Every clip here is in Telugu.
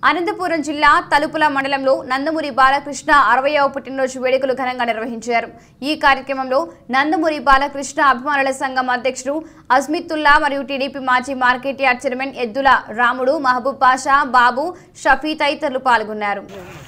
అనంతపురం జిల్లా తలుపుల మండలంలో నందమూరి బాలకృష్ణ అరవయవ పుట్టినరోజు వేడుకలు ఘనంగా నిర్వహించారు ఈ కార్యక్రమంలో నందమూరి బాలకృష్ణ అభిమానుల సంఘం అధ్యక్షుడు అస్మితుల్లా మరియు టీడీపీ మాజీ మార్కెట్ యార్డ్ చైర్మన్ ఎద్దుల రాముడు మహబూబ్ పాషా బాబు షఫీ తదితరులు పాల్గొన్నారు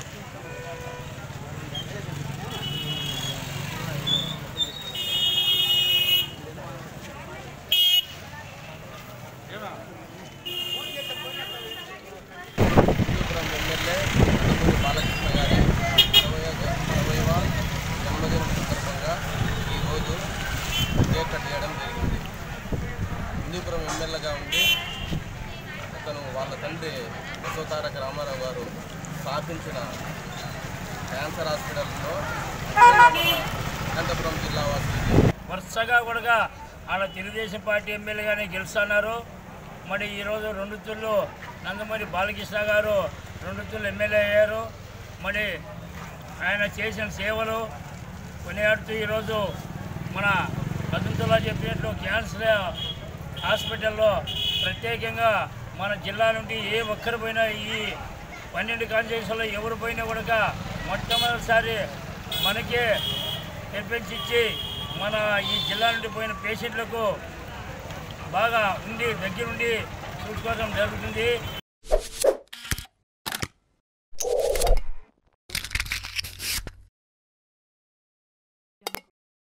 హిందూపురం ఎమ్మెల్యే నందమూరి బాలకృష్ణ గారి ఇరవై ఇరవైవ జన్మదినం సందర్భంగా ఈరోజు కేక్ కట్ చేయడం జరిగింది హిందూపురం ఎమ్మెల్యేగా ఉండి అతను వాళ్ళ తండ్రి యశోతారక రామారావు గారు స్థాపించిన క్యాన్సర్ హాస్పిటల్లో అనంతపురం జిల్లా వాసులకి వరుసగా కూడా ఆడ తెలుగుదేశం పార్టీ ఎమ్మెల్యేగానే గెలుస్తున్నారు మరి ఈరోజు రెండు తుళ్ళు నందమూరి బాలకృష్ణ గారు రెండు తుళ్ళు ఎమ్మెల్యే అయ్యారు మరి ఆయన చేసిన సేవలు కొనియాడుతూ ఈరోజు మన పద్ధతుల్లో చెప్పినట్లు క్యాన్సర్ హాస్పిటల్లో ప్రత్యేకంగా మన జిల్లా నుండి ఏ ఒక్కరు పోయినా ఈ పన్నెండు కాన్స్టిట్యూషన్లో ఎవరు పోయినా కూడా మొట్టమొదటిసారి మనకే తెప్పించి మన ఈ జిల్లా నుండి పోయిన పేషెంట్లకు బాగా ఉండి దగ్గరుండి చూసుకోవడం జరుగుతుంది